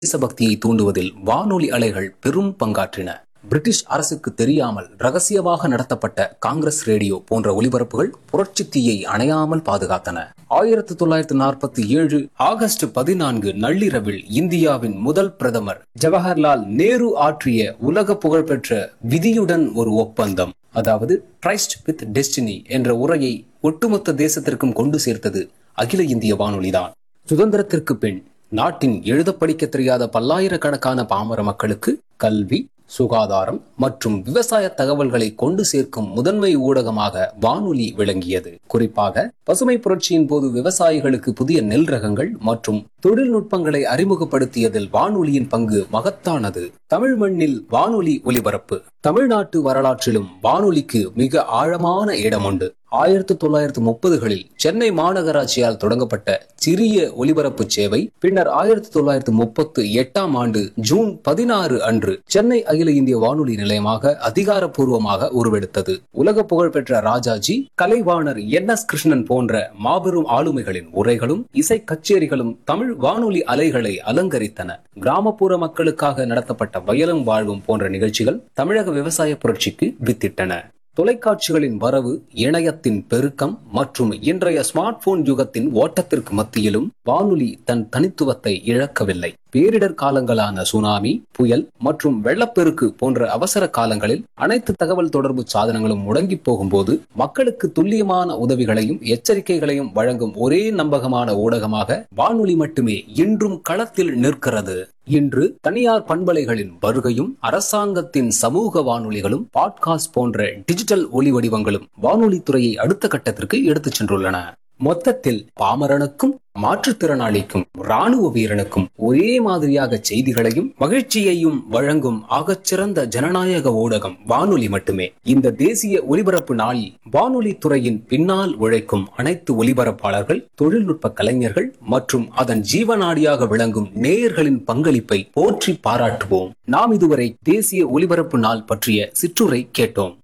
தேசபக்தியை தூண்டுவதில் வானொலி அலைகள் பெரும் பங்காற்றின பிரிட்டிஷ் அரசுக்கு தெரியாமல் ரகசியமாக நடத்தப்பட்ட காங்கிரஸ் ரேடியோ போன்ற ஒலிபரப்புகள் புரட்சி தீயை அணையாமல் பாதுகாத்தன ஆயிரத்தி தொள்ளாயிரத்தி நாற்பத்தி ஏழு ஆகஸ்ட் பதினான்கு நள்ளிரவில் இந்தியாவின் முதல் பிரதமர் ஜவஹர்லால் நேரு ஆற்றிய உலக புகழ்பெற்ற விதியுடன் ஒரு ஒப்பந்தம் அதாவது ட்ரைஸ்ட் வித் டெஸ்டினி என்ற உரையை ஒட்டுமொத்த தேசத்திற்கும் கொண்டு சேர்த்தது அகில இந்திய வானொலிதான் சுதந்திரத்திற்கு பின் நாட்டின் எழுத படிக்க தெரியாத பல்லாயிரக்கணக்கான பாமர மக்களுக்கு கல்வி சுகாதாரம் மற்றும் விவசாய தகவல்களை கொண்டு சேர்க்கும் முதன்மை ஊடகமாக வானொலி விளங்கியது குறிப்பாக பசுமை புரட்சியின் போது விவசாயிகளுக்கு புதிய நெல் ரகங்கள் மற்றும் தொழில்நுட்பங்களை அறிமுகப்படுத்தியதில் வானொலியின் பங்கு மகத்தானது தமிழ் மண்ணில் வானொலி ஒலிபரப்பு தமிழ்நாட்டு வரலாற்றிலும் வானொலிக்கு மிக ஆழமான இடம் உண்டு ஆயிரத்தி தொள்ளாயிரத்தி முப்பதுகளில் சென்னை மாநகராட்சியால் தொடங்கப்பட்ட சிறிய ஒலிபரப்பு சேவை பின்னர் ஆயிரத்தி தொள்ளாயிரத்தி முப்பத்து எட்டாம் ஆண்டு ஜூன் பதினாறு அன்று சென்னை அகில இந்திய வானொலி நிலையமாக அதிகாரப்பூர்வமாக உருவெடுத்தது உலக புகழ்பெற்ற ராஜாஜி கலைவாணர் என் எஸ் கிருஷ்ணன் போன்ற மாபெரும் ஆளுமைகளின் உரைகளும் இசை கச்சேரிகளும் தமிழ் வானொலி அலைகளை அலங்கரித்தன கிராமப்புற மக்களுக்காக நடத்தப்பட்ட வயலும் வாழ்வும் போன்ற நிகழ்ச்சிகள் தமிழக விவசாய புரட்சிக்கு வித்திட்டன தொலைக்காட்சிகளின் வரவு இணையத்தின் பெருக்கம் மற்றும் இன்றைய ஸ்மார்ட் போன் யுகத்தின் ஓட்டத்திற்கு மத்தியிலும் வானொலி தன் தனித்துவத்தை இழக்கவில்லை பேரிடர் காலங்களான சுனாமி புயல் மற்றும் வெள்ளப்பெருக்கு போன்ற அவசர காலங்களில் அனைத்து தகவல் தொடர்பு சாதனங்களும் முடங்கி போகும்போது மக்களுக்கு துல்லியமான உதவிகளையும் எச்சரிக்கைகளையும் வழங்கும் ஒரே நம்பகமான ஊடகமாக வானொலி மட்டுமே இன்றும் களத்தில் நிற்கிறது இன்று தனியார் பண்பலைகளின் வருகையும் அரசாங்கத்தின் சமூக வானொலிகளும் பாட்காஸ்ட் போன்ற டிஜிட்டல் ஒலி வடிவங்களும் வானொலி துறையை அடுத்த கட்டத்திற்கு எடுத்துச் சென்றுள்ளன மொத்தத்தில் பாமரனுக்கும் மாற்றுத்திறனாளிக்கும் ராணுவ வீரனுக்கும் ஒரே மாதிரியாக செய்திகளையும் மகிழ்ச்சியையும் வழங்கும் ஆகச்சிறந்த ஜனநாயக ஊடகம் வானொலி மட்டுமே இந்த தேசிய ஒலிபரப்பு நாளில் வானொலி துறையின் பின்னால் உழைக்கும் அனைத்து ஒலிபரப்பாளர்கள் தொழில்நுட்ப கலைஞர்கள் மற்றும் அதன் ஜீவநாடியாக விளங்கும் நேயர்களின் பங்களிப்பை போற்றி பாராட்டுவோம் நாம் இதுவரை தேசிய ஒலிபரப்பு நாள் பற்றிய சிற்றுரை கேட்டோம்